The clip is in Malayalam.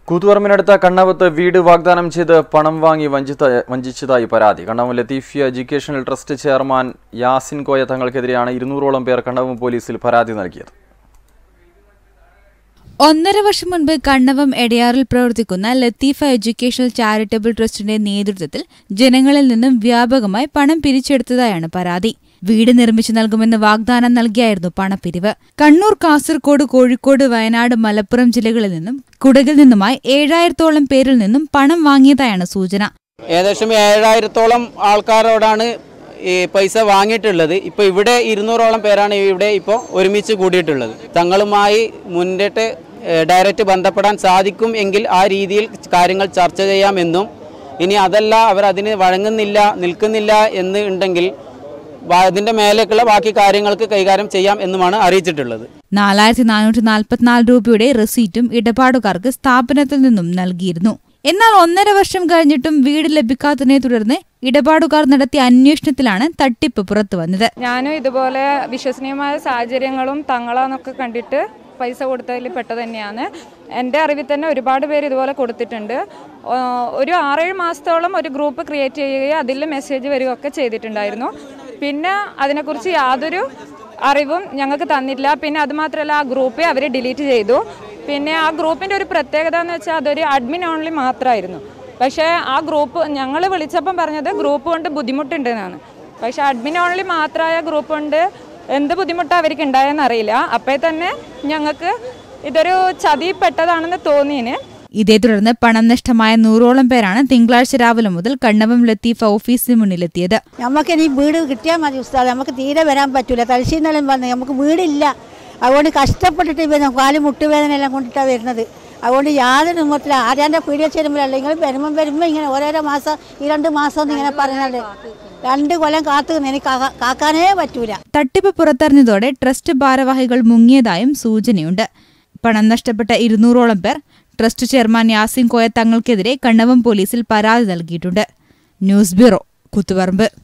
കൂത്തുപറമ്പിനടുത്ത കണ്ണവത്ത് വീട് വാഗ്ദാനം ചെയ്ത് പണം വാങ്ങി വഞ്ചിത വഞ്ചിച്ചതായി പരാതി Kannavam Latheefiya educational trust chairman Yasin Koya തങ്ങൾക്കെതിരെയാണ് ഇരുന്നൂറോളം പേർ കണ്ണവം പോലീസിൽ പരാതി നൽകിയത് ഒന്നര വർഷം മുൻപ് കണ്ണവം എടയാറിൽ പ്രവർത്തിക്കുന്ന ലത്തീഫ എഡ്യൂക്കേഷണൽ ചാരിറ്റബിൾ ട്രസ്റ്റിന്റെ നേതൃത്വത്തിൽ ജനങ്ങളിൽ നിന്നും വ്യാപകമായി പണം പിരിച്ചെടുത്തതായാണ് പരാതി വീട് നിർമ്മിച്ചു നൽകുമെന്ന് വാഗ്ദാനം നൽകിയായിരുന്നു പണപ്പിരിവ് കണ്ണൂർ കാസർഗോഡ് കോഴിക്കോട് വയനാട് മലപ്പുറം ജില്ലകളിൽ നിന്നും കുടകിൽ നിന്നുമായി ഏഴായിരത്തോളം പേരിൽ നിന്നും പണം വാങ്ങിയതായാണ് സൂചന ഏകദേശം ഏഴായിരത്തോളം ആൾക്കാരോടാണ് ഈ പൈസ വാങ്ങിയിട്ടുള്ളത് ഇപ്പോൾ ഇവിടെ ഇരുന്നൂറോളം പേരാണ് ഇവിടെ ഇപ്പോൾ ഒരുമിച്ച് കൂടിയിട്ടുള്ളത് തങ്ങളുമായി മുന്നിട്ട് ഏഹ്, ഡയറക്റ്റ് ബന്ധപ്പെടാൻ സാധിക്കും എങ്കിൽ ആ രീതിയിൽ കാര്യങ്ങൾ ചർച്ച ചെയ്യാമെന്നും ഇനി അതല്ല അവർ അതിന് വഴങ്ങുന്നില്ല നിൽക്കുന്നില്ല എന്ന് ഉണ്ടെങ്കിൽ ബാ- അതിൻ്റെ മേലേക്കുള്ള ബാക്കി കാര്യങ്ങൾക്ക് കൈകാര്യം ചെയ്യാം എന്നുമാണ് അറിയിച്ചിട്ടുള്ളത് നാലായിരത്തി നാനൂറ്റി നാൽപ്പത്തിനാല് രൂപയുടെ റെസീറ്റും ഇടപാടുകാർക്ക് സ്ഥാപനത്തിൽ നിന്നും നൽകിയിരുന്നു എന്നാൽ ഒന്നര വർഷം കഴിഞ്ഞിട്ടും വീട് ലഭിക്കാത്തതിനെ തുടർന്ന് ഇടപാടുകാർ നടത്തിയ അന്വേഷണത്തിലാണ് തട്ടിപ്പ് പുറത്തുവന്നത് ഞാനും ഇതുപോലെ വിശ്വസനീയമായ സാഹചര്യങ്ങളും തങ്ങളാന്നൊക്കെ കണ്ടിട്ട് പൈസ കൊടുത്തതിൽ പെട്ടത് തന്നെയാണ് എൻ്റെ അറിവിൽ തന്നെ ഒരുപാട് പേര് ഇതുപോലെ കൊടുത്തിട്ടുണ്ട് ആ, ഒരു ആറേഴ് മാസത്തോളം ഒരു ഗ്രൂപ്പ് ക്രിയേറ്റ് ചെയ്യുകയും അതിൽ മെസ്സേജ് വരികയൊക്കെ ചെയ്തിട്ടുണ്ടായിരുന്നു പിന്നെ അതിനെക്കുറിച്ച് യാതൊരു അറിവും ഞങ്ങൾക്ക് തന്നില്ല പിന്നെ അതുമാത്രമല്ല ആ ഗ്രൂപ്പെ അവർ ഡിലീറ്റ് ചെയ്തു പിന്നെ ആ ഗ്രൂപ്പിൻ്റെ ഒരു പ്രത്യേകത എന്ന് വെച്ചാൽ അതൊരു അഡ്മിൻ ഓൺലി മാത്രമായിരുന്നു പക്ഷേ ആ ഗ്രൂപ്പ് ഞങ്ങൾ വിളിച്ചപ്പം പറഞ്ഞത് ഗ്രൂപ്പ് കൊണ്ട് ബുദ്ധിമുട്ടുണ്ട് എന്നാണ് പക്ഷേ അഡ്മിൻ ഓൺലി മാത്രമായ ഗ്രൂപ്പ് കൊണ്ട് എന്ത് ബുദ്ധിമുട്ടാണ് അവർക്ക് ഉണ്ടായെന്ന് അറിയില്ല അപ്പോൾ തന്നെ ഞങ്ങൾക്ക് ഇതൊരു ചതിപ്പെട്ടതാണെന്ന് തോന്നിയിന് ഇതേ തുടർന്ന് പണം നഷ്ടമായ നൂറോളം പേരാണ് തിങ്കളാഴ്ച രാവിലെ മുതൽ കണ്ണവം ലത്തീഫ ഓഫീസിന് മുന്നിലെത്തിയത് നമുക്ക് ഇനി വീട് കിട്ടിയാൽ മതി ഉസ്താദ് നമുക്ക് തീരെ വരാൻ പറ്റൂല തലശ്ശീന്നെല്ലാം വന്ന് നമുക്ക് വീടില്ല അതുകൊണ്ട് കഷ്ടപ്പെട്ടിട്ട് വരുന്ന കാല് മുട്ടുവേദന എല്ലാം കൊണ്ടിട്ടാണ് വരുന്നത് അതുകൊണ്ട് യാതൊരു നിമത്തില്ല ആരാൻ്റെ പീഡിയ ചേരുമ്പോഴല്ല നിങ്ങൾ വരുമ്പം വരുമ്പോൾ ഇങ്ങനെ ഓരോരോ മാസം ഈ രണ്ട് മാസം ഒന്നും ഇങ്ങനെ പറയുന്നത് രണ്ട് കൊല്ലം കാത്തു നിന്ന് എനിക്ക് കാ- കാക്കാനേ പറ്റൂല തട്ടിപ്പ് പുറത്തറിഞ്ഞതോടെ ട്രസ്റ്റ് ഭാരവാഹികൾ മുങ്ങിയതായും സൂചനയുണ്ട് പണം നഷ്ടപ്പെട്ട ഇരുന്നൂറോളം പേർ ട്രസ്റ്റ് ചെയർമാൻ യാസിൻ കോയ തങ്ങൾക്കെതിരെ കണ്ണവം പോലീസിൽ പരാതി നൽകിയിട്ടുണ്ട് ന്യൂസ് ബ്യൂറോ കുത്തുപറമ്പ്